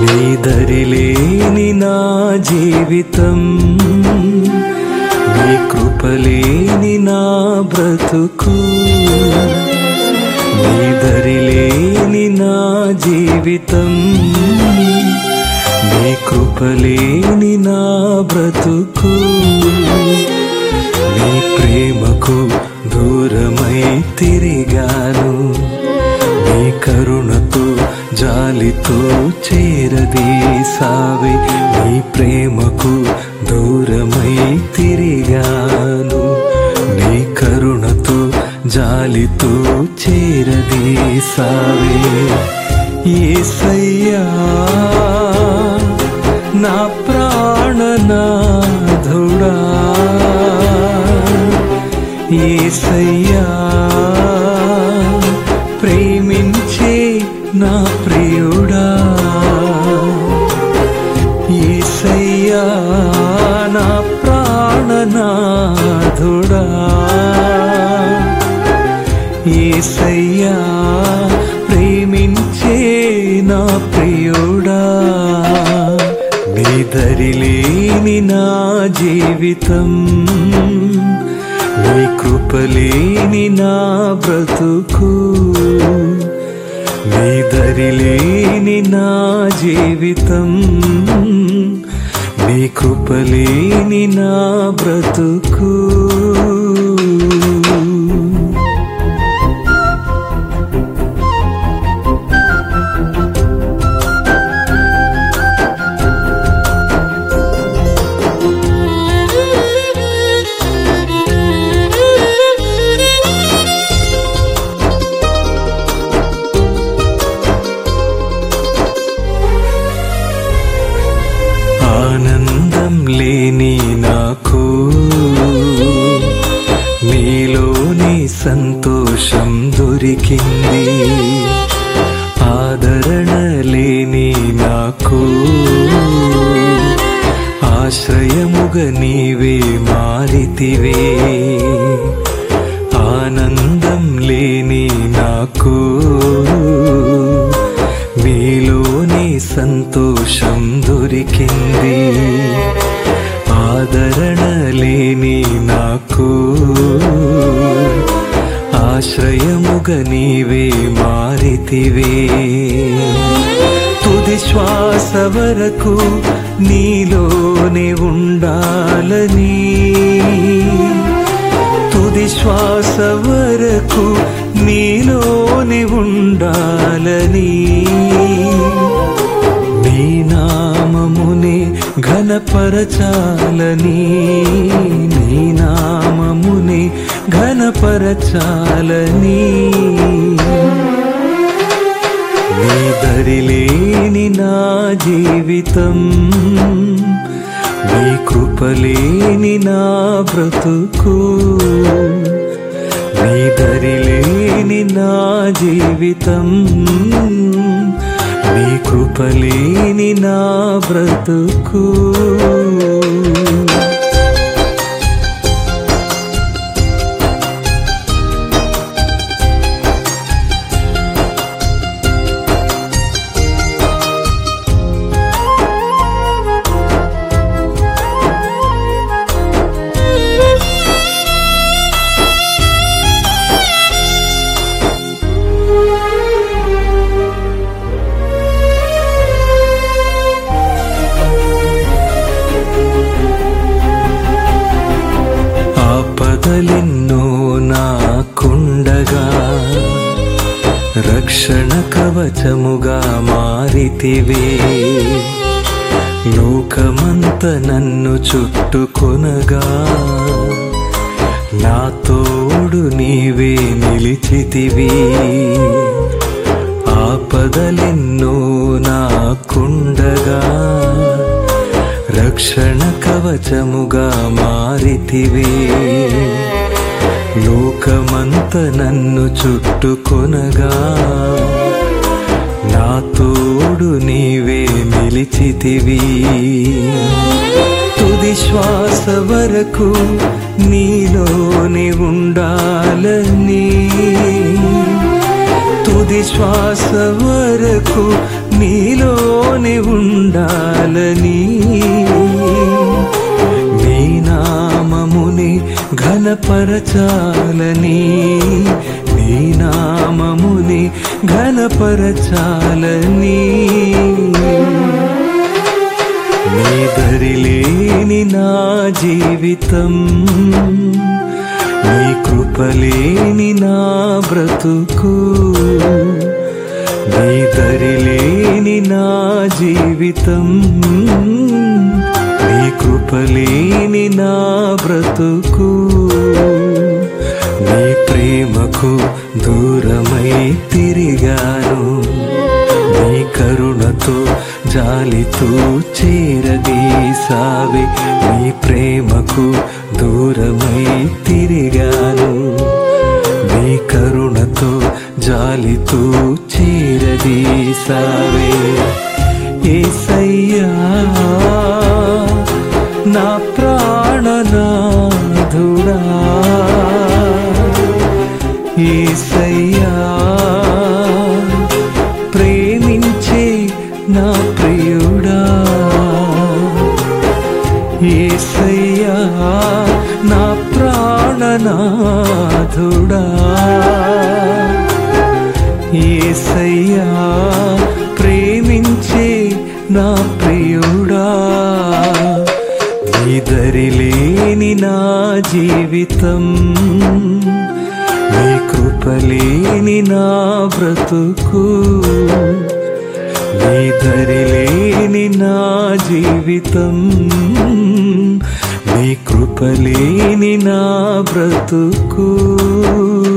నీ దరిలేని నా జీవితం నీ కృపలేని నా బ్రతుకు నీ దరిలేని నా జీవితం నీ కృపలేని నా బ్రతుకు నీ ప్రేమకు దూరమై తిరిగాను నీ కరుణతో జాలితో చేరదీసావే నీ ప్రేమకు దూరమై తిరిగాను నీ కరుణతో జాలితో చేరదీసావే ఏసయ్యా నా ప్రాణనాథుడా ఏసయ్యా ప్రేమించే నా ప్రియుడా ఏసయ్యా నా ప్రాణనాథుడా ఏసయ్యా ప్రేమించే నా ప్రియుడా నీ దరిలేని నా జీవితం నీ కృపలేని నా బ్రతుకు నీ దరిలేని నా జీవితం నీ కృపలేని నా బ్రతుకు ఆనందం లేని నాకు నీలోని సంతోషం దొరికింది ఆదరణ లేని నాకు ఆశ్రయముగ నీవే మారితివే ఆనందం లేని నాకు నీలోని సంతోషం దొరికింది ఆదరణ లేని నాకు ఆశ్రయముగ నీవే మారితివే తుది శ్వాస వరకు నీలోనే ఉండాలని తుది శ్వాస వరకు నీలోనే ఉండాలని నీ నామమునే ఘనపరచాలని నీ నామమునే ఘనపరచాలని నీ దరిలేని నా జీవితం నీ కృపలేని నా బ్రతుకు నీ దరిలేని నా జీవితం నీ కృపలేని నా బ్రతుకు ఆపదలెన్నో నాకుండగా రక్షణ కవచముగా మారితివే లోకమంత నన్ను చుట్టుకొనగా నా తోడు నీవే నిలిచితివి ఆపదలెన్నో నాకుండగా రక్షణ కవచముగా మారితివే లోకమంత నన్ను చుట్టుకొనగా నా తోడు నీవే నిలిచితివి తుది శ్వాస వరకు నీలోనే ఉండాలని తుది శ్వాస వరకు నీలోనే ఉండాలని ఘనపరచాలని నీ నామముని ఘనపరచాలని నీ దరిలేని నా జీవితం నీ కృపలేని నా బ్రతుకు నీ దరిలేని నా జీవితం నీ కృపలేని నా బ్రతుకు నీ ప్రేమకు దూరమై తిరిగాను నీ కరుణతో జాలితో చేరదీసావి నీ ప్రేమకు దూరమై తిరిగాను నీ కరుణతో జాలితో చేరదీసావే ఏసయ్యా నా ప్రాణనాథుడా ఏసయ్యా ప్రేమించే నా ప్రియుడా ఏసయ్యా నా ప్రాణనాథుడా ఏసయ్యా ప్రేమించే నా ప్రియుడా నిదరిలేని నా జీవితం నీ కృపలేని నా బ్రతుకు నీ దరిలేని నా జీవితం నీ కృపలేని నా బ్రతుకు